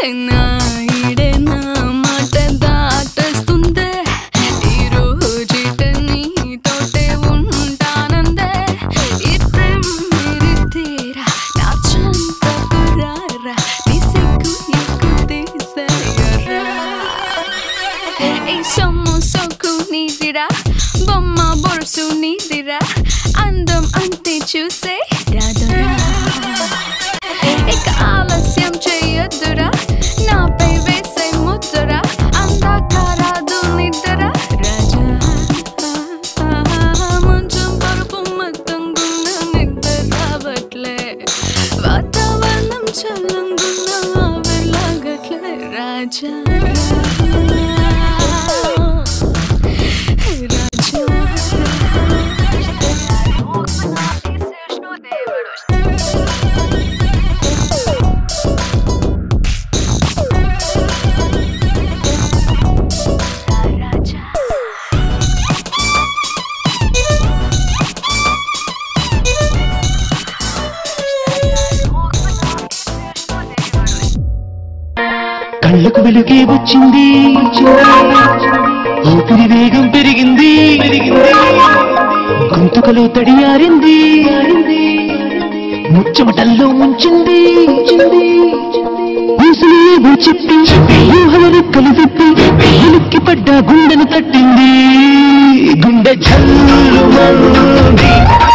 నా ఈడే నా మాట దాటేస్తుందే ఈ రోజుట నీతోటే ఉంటానందే ఇద్దం మీరిద్దరా నా చెంతకు రారా నీ సిగ్గు ఎక్కు తీసేయరా ఈ సొమ్ము సోకు నీదిరా బొమ్మ బొరుసు నీదిరా అందం అంటే చూసే రాదురా ఇక ఆలస్యం చేయొద్దురా నాపై వేసే ముద్దురా అందాక రాదు నిద్ర రాజా మంచం పరుపు మొత్తంగున్న నిద్ర రావట్లే వాతావరణం చల్లంగున్న ఆవిర్లాగట్లే రాజా కళ్ళకు వెలుగే వచ్చింది ఊపిరి వేగం పెరిగింది గొంతుకలో తడియారింది ముచ్చమటల్లో ముంచింది ఊసులు ఏవో చెప్పి ఊహలను కలిపి వెలుక్కి పడ్డ గుండెను తట్టింది గుండె జల్లుమంది